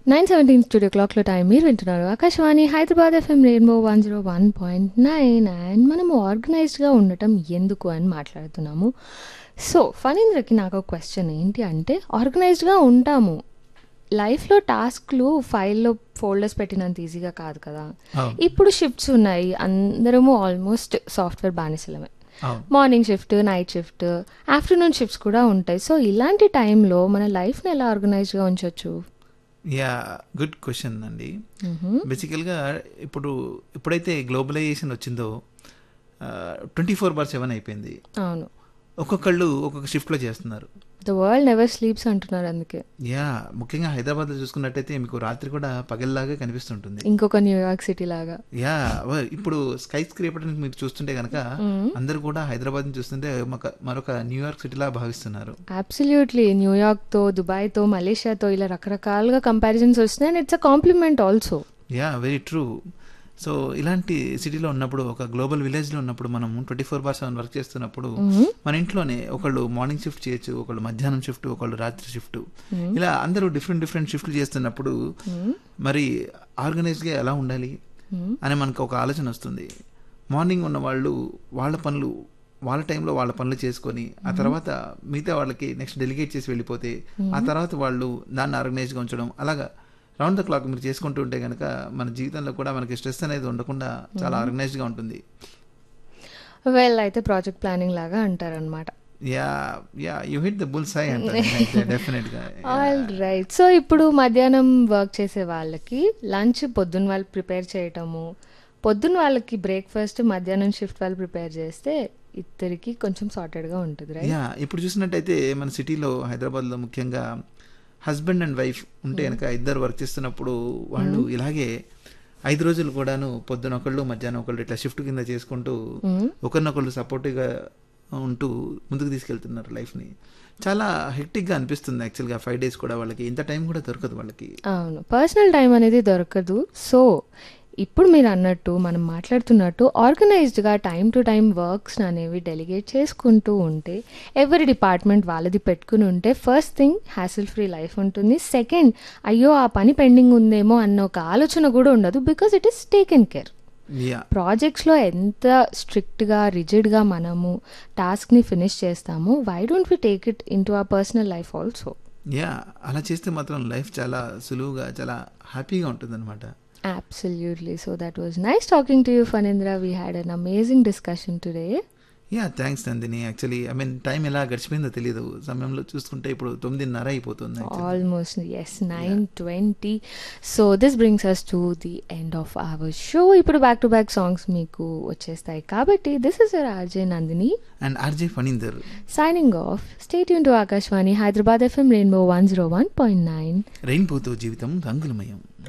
Nine seventeen studio క్లాక్లో time మీరు వింటున్నారు Akashvani Hyderabad FM rainbow one zero one point nine and మనము ఆర్గనైజ్డ్గా ఉండటం ఎందుకు అని మాట్లాడుతున్నాము సో ఫణీంద్రకి నాకు ఒక క్వశ్చన్ ఏంటి అంటే ఆర్గనైజ్డ్గా ఉంటాము లైఫ్లో టాస్క్లు ఫైల్లో ఫోల్డర్స్ పెట్టినంత ఈజీగా కాదు కదా అవును ఇప్పుడు షిఫ్ట్స్ ఉన్నాయి అందరము ఆల్మోస్ట్ సాఫ్ట్వేర్ బానిసలమే అవును morning shift night shift afternoon shifts కూడా ఉంటాయి సో ఇలాంటి టైంలో మన లైఫ్ని ఎలా ఆర్గనైజ్గా ఉంచవచ్చు యా గుడ్ క్వశ్చన్ అండి బేసికల్గా ఇప్పుడు ఎప్పుడైతే గ్లోబలైజేషన్ వచ్చిందో ట్వంటీ ఫోర్ బార్ సెవెన్ అయిపోయింది అవును ఒక్కొక్కళ్ళు ఒక్కొక్క షిఫ్ట్లో చేస్తున్నారు ద వరల్డ్ నెవర్ స్లీప్స్ అంటున్నారు అందుకే యా ముఖ్యంగా హైదరాబాద్లో చూసుకున్నట్టయితే మీకు రాత్రి కూడా పగల్లాగా కనిపిస్తుంటుంది ఇంకొక న్యూయార్క్ సిటీ లాగా యా వ- ఇప్పుడు స్కై స్క్రేపర్ మీరు చూస్తుంటే కనుక అందరూ కూడా హైదరాబాద్ చూస్తుంటే ఒక- మరొక న్యూయార్క్ సిటీలా భావిస్తున్నారు అబ్సల్యూట్లీ న్యూయార్క్తో దుబాయ్తో మలేషియాతో ఇలా రకరకాలుగా కంపారిజన్స్ వస్తున్నాయి and it's a compliment also yeah very true so ఇలాంటి సిటీలో ఉన్నప్పుడు ఒక గ్లోబల్ విలేజ్లో ఉన్నప్పుడు మనం twenty four bar seven work చేస్తున్నప్పుడు మన ఇంట్లోనే ఒకళ్ళు మార్నింగ్ షిఫ్ట్ చేయొచ్చు ఒకళ్ళు మధ్యాహ్నం షిఫ్ట్ ఒకళ్ళు రాత్రి షిఫ్ట్ ఇలా అందరూ డిఫరెంట్ డిఫరెంట్ షిఫ్ట్లు చేస్తున్నప్పుడు మరి ఆర్గనైజ్గా ఎలా ఉండాలి అని మనకు ఒక ఆలోచన వస్తుంది మార్నింగ్ ఉన్న వాళ్ళు వాళ్ళ పనులు వాళ్ళ టైంలో వాళ్ళ పనులు చేసుకొని ఆ తర్వాత మిగతా వాళ్ళకి నెక్స్ట్ డెలిగేట్ చేసి వెళ్ళిపోతే ఆ తర్వాత వాళ్ళు దాన్ని ఆర్గనైజ్గా ఉంచడం అలాగా రౌండ్ ద క్లాక్ మీరు చేసుకుంటూ ఉంటే కనుక మన జీవితంలో కూడా మనకి స్ట్రెస్ అనేది ఉండకుండా చాలా ఆర్గనైజ్గా ఉంటుంది వెల్ అయితే ప్రాజెక్ట్ ప్లానింగ్ లాగా అంటారనమాట yeah yeah you hit the bullseye అంటే డెఫినెట్గా ఆల్ రైట్ సో ఇప్పుడు మధ్యాహ్నం వర్క్ చేసే వాళ్ళకి లంచ్ పొద్దున్న వాళ్ళు ప్రిపేర్ చేయటము పొద్దున్న వాళ్ళకి బ్రేక్ఫాస్ట్ మధ్యాహ్నం షిఫ్ట్ వాళ్ళు ప్రిపేర్ చేస్తే ఇద్దరికి కొంచెం సార్టెడ్గా ఉంటుంది రైట్ యా ఇప్పుడు చూసినట్టయితే మన సిటీలో హైదరాబాద్లో ముఖ్యంగా హస్బెండ్ అండ్ వైఫ్ ఉంటే కనుక ఇద్దరు వర్క్ చేస్తున్నప్పుడు వాళ్ళు ఇలాగే ఐదు రోజులు కూడాను పొద్దున ఒకళ్ళు మధ్యాహ్నం ఒకళ్ళు ఇట్లా షిఫ్ట్ కింద చేసుకుంటూ ఒకరినొకళ్ళు సపోర్టివ్గా ఉంటూ ముందుకు తీసుకెళ్తున్నారు లైఫ్ని చాలా హెక్టిక్గా అనిపిస్తుంది యాక్చువల్గా ఫైవ్ డేస్ కూడా వాళ్ళకి ఇంత టైం కూడా దొరకదు వాళ్ళకి అవును పర్సనల్ టైం అనేది దొరకదు సో ఇప్పుడు మీరు అన్నట్టు మనం మాట్లాడుతున్నట్టు ఆర్గనైజ్డ్గా టైం టు టైం వర్క్స్ అనేవి డెలిగేట్ చేసుకుంటూ ఉంటే ఎవరి డిపార్ట్మెంట్ వాళ్ళది పెట్టుకుని ఉంటే first thing hassle free life ఉంటుంది సెకండ్ అయ్యో ఆ పని పెండింగ్ ఉందేమో అన్న ఒక ఆలోచన కూడా ఉండదు because it is taken care yeah ప్రాజెక్ట్స్లో ఎంత స్ట్రిక్ట్గా రిజిడ్గా మనము టాస్క్ని ఫినిష్ చేస్తామో why don't we take it into our personal life also yeah అలా చేస్తే మాత్రం లైఫ్ చాలా సులువుగా చాలా హ్యాపీగా ఉంటుంది Absolutely. So that was nice talking to you, Fanindra. We had an amazing discussion today. Yeah thanks Nandini actually I mean time ఎలా గడిచిపోయిందో తెలియదు సమయంలో చూసుకుంటే ఇప్పుడు తొమ్మిదిన్నర అయిపోతుంది actually. Almost, yes, 9.20. So this brings us to the end of our show. ఇప్పుడు back to back songs మీకు వచ్చేస్తాయి కాబట్టి this is your RJ Nandini and RJ Phanindar signing off stay యూన్ to Akashvani Hyderabad FM rainbow one zero one point nine రెయిన్బోతో జీవితం రంగులమయం